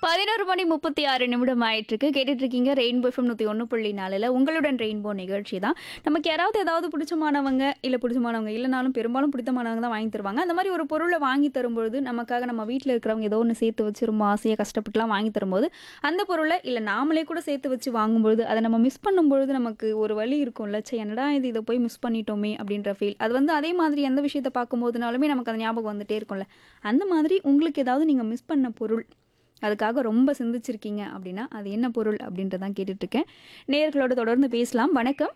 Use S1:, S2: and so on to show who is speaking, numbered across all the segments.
S1: பதினோரு மணி முப்பத்தி ஆறு நிமிடம் ஆயிட்டு இருக்கு கேட்டுட்டு இருக்கீங்க ரெயின்போ எஃப்எம் நூற்றி ஒன்று புள்ளி நாலில் உங்களுடன் ரெயின்போ நிகழ்ச்சி தான் நமக்கு யாராவது ஏதாவது பிடிச்சமானவங்க இல்லை பிடிச்சமானவங்க இல்லைனாலும் பெரும்பாலும் பிடித்தமானவங்க தான் வாங்கி தருவாங்க அந்த மாதிரி ஒரு பொருளை வாங்கி தரும்பொழுது நமக்காக நம்ம வீட்டில் இருக்கிறவங்க ஏதோ ஒன்று சேர்த்து வச்சு ரொம்ப ஆசையாக கஷ்டப்பட்டுலாம் வாங்கி தரும்போது அந்த பொருளை இல்லை நாமளே கூட சேர்த்து வச்சு வாங்கும்பொழுது அதை நம்ம மிஸ் பண்ணும்பொழுது நமக்கு ஒரு வழி இருக்கும்ல சே என்னடா இது இதை போய் மிஸ் பண்ணிட்டோமே அப்படின்ற ஃபீல் அது வந்து அதே மாதிரி எந்த விஷயத்தை பார்க்கும்போதுனாலுமே நமக்கு அந்த ஞாபகம் வந்துட்டே இருக்கும்ல அந்த மாதிரி உங்களுக்கு ஏதாவது நீங்கள் மிஸ் பண்ண பொருள் அதுக்காக ரொம்ப சிந்திச்சிருக்கீங்க அப்படின்னா அது என்ன பொருள் அப்படின்றதான் கேட்டுட்டு இருக்கேன் நேயர்களோட தொடர்ந்து பேசலாம் வணக்கம்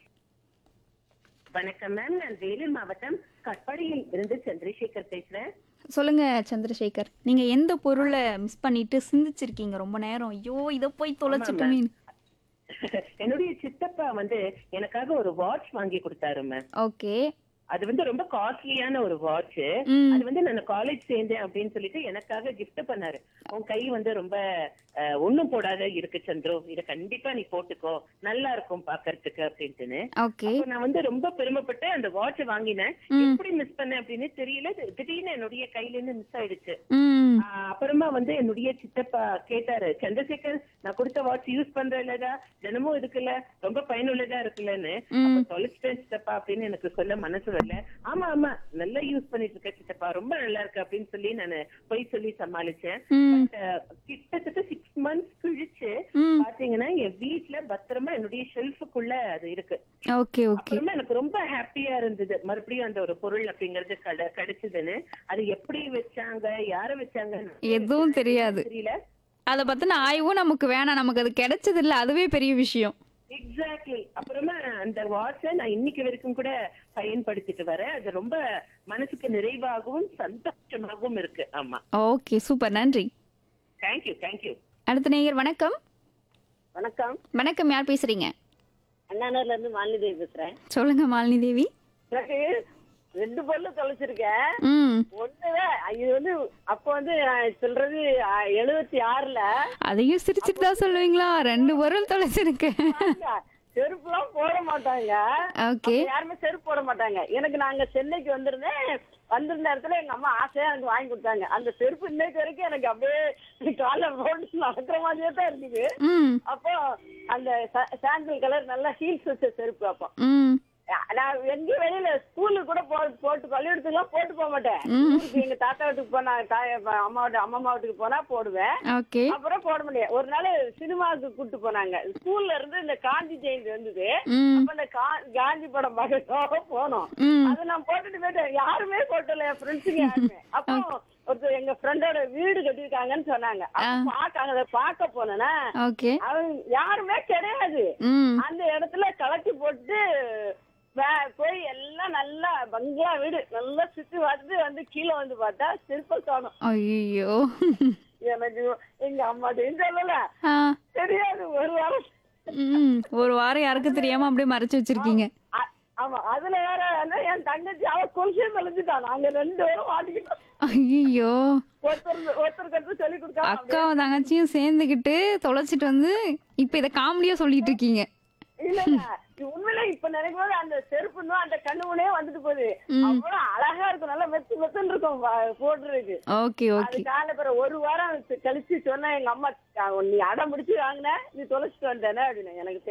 S2: வணக்கம் மேம் நான் வேலூர் மாவட்டம் கட்பாடியில் இருந்து சந்திரசேகர் பேசுறேன்
S1: சொல்லுங்க சந்திரசேகர் நீங்க எந்த பொருளை மிஸ் பண்ணிட்டு சிந்திச்சிருக்கீங்க ரொம்ப நேரம் ஐயோ இதை போய் தொலைச்சிட்டோமே
S2: என்னுடைய சித்தப்பா வந்து எனக்காக ஒரு வாட்ச் வாங்கி கொடுத்தாரு மேம்
S1: ஓகே
S2: அது வந்து ரொம்ப காஸ்ட்லியான ஒரு வாட்ச்
S1: ம்
S2: அது வந்து நான் காலேஜ் சேர்ந்தேன் அப்படின்னு சொல்லிட்டு எனக்காக gift பண்ணாரு உன் கை வந்து ரொம்ப அஹ், ஒண்ணும் போடாத இருக்கு சந்துரு இத கண்டிப்பா நீ போட்டுக்கோ நல்லா இருக்கும் பாக்கறதுக்கு அப்படின்ட்டுன்னு
S1: ஓகே
S2: அப்போ நான் வந்து ரொம்ப பெருமைப்பட்டு அந்த வாட்ச் வாங்கினேன்
S1: ம்.
S2: எப்படி மிஸ் பண்ணேன் அப்படின்னு தெரியல திடீர்னு என்னுடைய கையில இருந்து மிஸ் ஆயிடுச்சு
S1: ம்
S2: ஆஹ் அப்புறமா வந்து என்னுடைய சித்தப்பா கேட்டாரு சந்திரசேகர் நான் கொடுத்த வாட்ச் யூஸ் பண்றேன் இல்லடா தினமும் இருக்குல்ல ரொம்ப பயனுள்ளதா இருக்குல்லன்னு
S1: ம்.
S2: அப்ப தொலைச்சிட்டேன் சித்தப்பா அப்படின்னு எனக்கு சொல்ல மனசு வரல ஆமா ஆமா நல்லா யூஸ் பண்ணிட்டு இருக்க சித்தப்பா ரொம்ப நல்லா இருக்கு அப்படின்னு சொல்லி நான் பொய் சொல்லி சமாளிச்சேன்
S1: ம்
S2: But, ஆஹ் கிட்டத்தட்ட சிக்ஸ் மந்த்ஸ் கழிச்சு
S1: ம்
S2: பாத்தீங்கன்னா என் வீட்ல பத்திரமா என்னுடைய ஷெல்ஃபுக்குள்ள அது இருக்கு
S1: ஓகே ஓகே
S2: அப்புறமா எனக்கு ரொம்ப ஹாப்பியா இருந்தது மறுபடியும் அந்த ஒரு பொருள் அப்படிங்கறது கட கிடைச்சதுன்னு அது எப்படி வச்சாங்க யார வச்சாங்க
S1: எதுவும் தெரியாது
S2: தெரியல
S1: அதை பத்தின ஆய்வும் நமக்கு வேணாம் நமக்கு அது கிடைச்சது இல்ல அதுவே பெரிய விஷயம்
S2: எக்ஸாக்ட்லி அப்புறமா அந்த வாட்சை நான் இன்னைக்கு வரைக்கும் கூட பயன்படுத்திட்டு வரேன் அது ரொம்ப மனசுக்கு நிறைவாகவும் சந்தோஷமாகவும் இருக்கு ஆமா
S1: ஓகே சூப்பர் நன்றி
S2: தேங்க்யூ தேங்க்யூ
S1: அடுத்த நேயர் வணக்கம்
S3: வணக்கம்
S1: வணக்கம் யார் பேசுறீங்க
S3: அண்ணாநகர்ல இருந்து மாலிதேவி பேசுறேன்
S1: சொல்லுங்க மாலினி தேவி
S3: எனக்கு ரெண்டு பொருள் தொலைச்சிருக்கேன்
S1: ம்
S3: ஒண்ணுதான் இது வந்து அப்ப வந்து நான் சொல்றது எழுபத்தி ஆறுல
S1: அதையும் சிரிச்சுட்டு தான் சொல்லுவீங்களா ரெண்டு பொருள் தொலைச்சிருக்கேன்
S3: செருப்பு எல்லாம் போட மாட்டாங்க
S1: ஓகே
S3: அப்ப யாருமே செருப்பு போட மாட்டாங்க எனக்கு நாங்க சென்னைக்கு வந்திருந்தேன் வந்திருந்த இடத்துல எங்க அம்மா ஆசையா எனக்கு வாங்கி கொடுத்தாங்க அந்த செருப்பு இன்னைக்கு வரைக்கும் எனக்கு அப்படியே காலைல ரோடு நடக்கிற மாதிரியே தான் இருக்குது
S1: ம்
S3: அப்போ அந்த சாண்டில் கலர் நல்லா ஹீல்ஸ் வச்ச செருப்பு அப்போ
S1: ம்
S3: நான் எங்கேயும் வெளியில ஸ்கூலுக்கு கூட போ போட்டு பள்ளிக்கூடத்துக்குலாம் போட்டு போக மாட்டேன் ஊருக்கு எங்க தாத்தா வீட்டுக்கு போனா தாய் அம்மா வீட்டு அம்மா வீட்டுக்கு போனா போடுவேன்
S1: ஓகே
S3: அப்புறம் போட முடியாது ஒரு நாள் சினிமாவுக்கு கூட்டு போனாங்க ஸ்கூல்ல இருந்து இந்த காந்தி ஜெயந்தி வந்தது
S1: ம்
S3: அப்ப இந்த கா- காந்தி படம் பார்க்க போனோம்
S1: ம்
S3: அதை நான் போட்டுட்டு போயிட்டேன் யாருமே போட்டல என் ஃப்ரெண்ட்ஸுங்க யாருமே அப்போ ஒருத்தர் எங்க ஃப்ரெண்டோட வீடு கட்டிருக்காங்கன்னு சொன்னாங்க அப்ப பாக்க அதை பார்க்க போனேன்னா
S1: ஓகே
S3: அவங்க யாருமே கிடையாது
S1: ம்
S3: அந்த இடத்துல கலட்டி போட்டு வே- போய் எல்லாம் நல்லா பங்களா வீடு நல்லா சுத்தி பார்த்துட்டு வந்து கீழே வந்து பார்த்தா சிற்ப காணும்
S1: ஐயோ
S3: எனக்கு எங்க அம்மாட்டையும் சொல்லல
S1: ஆ
S3: தெரியாது ஒரு வாரம்
S1: ம் ஒரு வாரம் யாருக்கும் தெரியாம அப்படியே மறைச்சு வச்சிருக்கீங்க
S3: அ- ஆமா அதுல வேற வந்து என் தங்கச்சி அவ கொலுசே தொலைஞ்சிட்டான் நாங்க ரெண்டு பேரும் மாட்டிக்கிட்டோம்
S1: ஐயோ
S3: ஒருத்தர் ஒருத்தருக்கு ஒருத்தர் சொல்லி கொடுக்காம அப்படியே-
S1: அக்காவும் தங்கச்சியும் சேர்ந்துக்கிட்டு தொலைச்சிட்டு வந்து இப்போ இதை காமெடியா சொல்லிட்டு இருக்கீங்க
S3: இல்ல இல்ல இது உண்மையில இப்ப நினைக்கும் போது அந்த செருப்பு இன்னும் அந்த கண்ணு முனே வந்துட்டு போகுது அவ்வளவு அழகா இருக்கும் நல்லா மெத்து மெத்துன்னு இருக்கும் வ- போடுறதுக்கு
S1: ஓகே
S3: அது
S1: ஓகே
S3: காலைல பிற ஒரு வாரம் கழிச்சு சொன்னா எங்க அம்மா "அஹ் நீ அடம் முடிச்சு வாங்கின நீ தொலைச்சிட்டு வந்தேனே அப்படின்னு எனக்கு